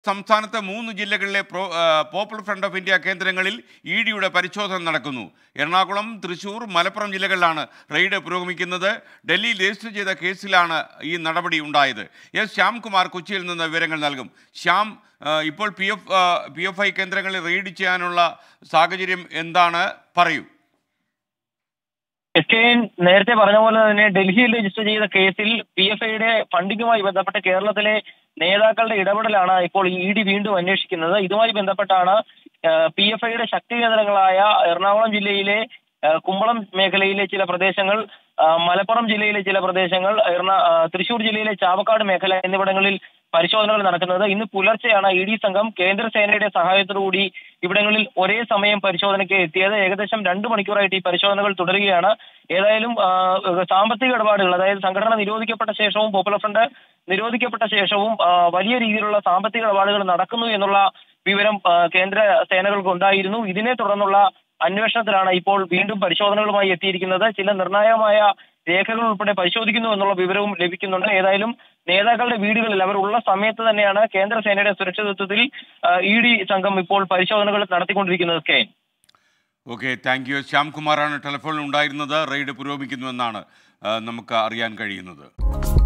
സംസ്ഥാനത്തെ മൂന്ന് ജില്ലകളിലെ പ്രോ ആ, പോപ്പുലർ ഫ്രണ്ട് ഓഫ് ഇന്ത്യ കേന്ദ്രങ്ങളിൽ ഇ ഡിയുടെ പരിശോധന നടക്കുന്നു എറണാകുളം തൃശൂർ മലപ്പുറം ജില്ലകളിലാണ് റെയ്ഡ് പുരോഗമിക്കുന്നത് ഡൽഹിയിൽ രജിസ്റ്റർ ചെയ്ത കേസിലാണ് ഈ നടപടി ഉണ്ടായത് എസ് ശ്യാംകുമാർ കൊച്ചിയിൽ നിന്ന് വിവരങ്ങൾ നൽകും ശ്യാം ആ, ഇപ്പോൾ P F P F I കേന്ദ്രങ്ങളിൽ റെയ്ഡ് ചെയ്യാനുള്ള സാഹചര്യം എന്താണ് പറയൂ എസ് കെ എൻ നേരത്തെ പറഞ്ഞ പോലെ തന്നെ ഡൽഹിയിൽ രജിസ്റ്റർ ചെയ്ത കേസിൽ പി എഫ് ഐയുടെ ഫണ്ടിങ്ങുമായി ബന്ധപ്പെട്ട് കേരളത്തിലെ നേതാക്കളുടെ ഇടപെടലാണ് ഇപ്പോൾ ഇ ഡി വീണ്ടും അന്വേഷിക്കുന്നത് ഇതുമായി ബന്ധപ്പെട്ടാണ് പി എഫ് ഐയുടെ ശക്തി കേന്ദ്രങ്ങളായ എറണാകുളം ജില്ലയിലെ ആ, കുമ്പളം മേഖലയിലെ ചില പ്രദേശങ്ങൾ ആ, മലപ്പുറം ജില്ലയിലെ ചില പ്രദേശങ്ങൾ എറണാ ആ, തൃശൂർ ജില്ലയിലെ ചാവക്കാട് മേഖല എന്നിവിടങ്ങളിൽ പരിശോധനകൾ നടക്കുന്നത് ഇന്ന് പുലർച്ചെയാണ് ഇ ഡി സംഘം കേന്ദ്ര സേനയുടെ സഹായത്തോടുകൂടി ഇവിടങ്ങളിൽ ഒരേ സമയം പരിശോധനയ്ക്ക് എത്തിയത് ഏകദേശം രണ്ട് മണിക്കൂറായിട്ട് ഈ പരിശോധനകൾ തുടരുകയാണ് ഏതായാലും ആ, സാമ്പത്തിക ഇടപാടുകൾ അതായത് സംഘടന നിരോധിക്കപ്പെട്ട ശേഷവും പോപ്പുലർ ഫ്രണ്ട് നിരോധിക്കപ്പെട്ട ശേഷവും ആ, വലിയ രീതിയിലുള്ള സാമ്പത്തിക ഇടപാടുകൾ നടക്കുന്നു എന്നുള്ള വിവരം ആ, കേന്ദ്ര സേനകൾക്ക് ഉണ്ടായിരുന്നു ഇതിനെ തുടർന്നുള്ള അന്വേഷണത്തിലാണ് ഇപ്പോൾ വീണ്ടും പരിശോധനകളുമായി എത്തിയിരിക്കുന്നത് ചില നിർണായകമായ രേഖകൾ ഉൾപ്പെടെ പരിശോധിക്കുന്നു എന്നുള്ള വിവരവും ലഭിക്കുന്നുണ്ട് ഏതായാലും നേതാക്കളുടെ വീടുകളിൽ അവർ ഉള്ള സമയത്ത് തന്നെയാണ് കേന്ദ്ര സേനയുടെ സുരക്ഷിതത്വത്തിൽ ഇ ഡി സംഘം ഇപ്പോൾ പരിശോധനകൾ നടത്തിക്കൊണ്ടിരിക്കുന്നത് കെ ഓക്കെ താങ്ക് യു ശ്യാംകുമാറാണ് ടെലിഫോണിൽ ഉണ്ടായിരുന്നത് റെയ്ഡ് പുരോഗമിക്കുന്നുവെന്നാണ് ആ, നമുക്ക് അറിയാൻ കഴിയുന്നത്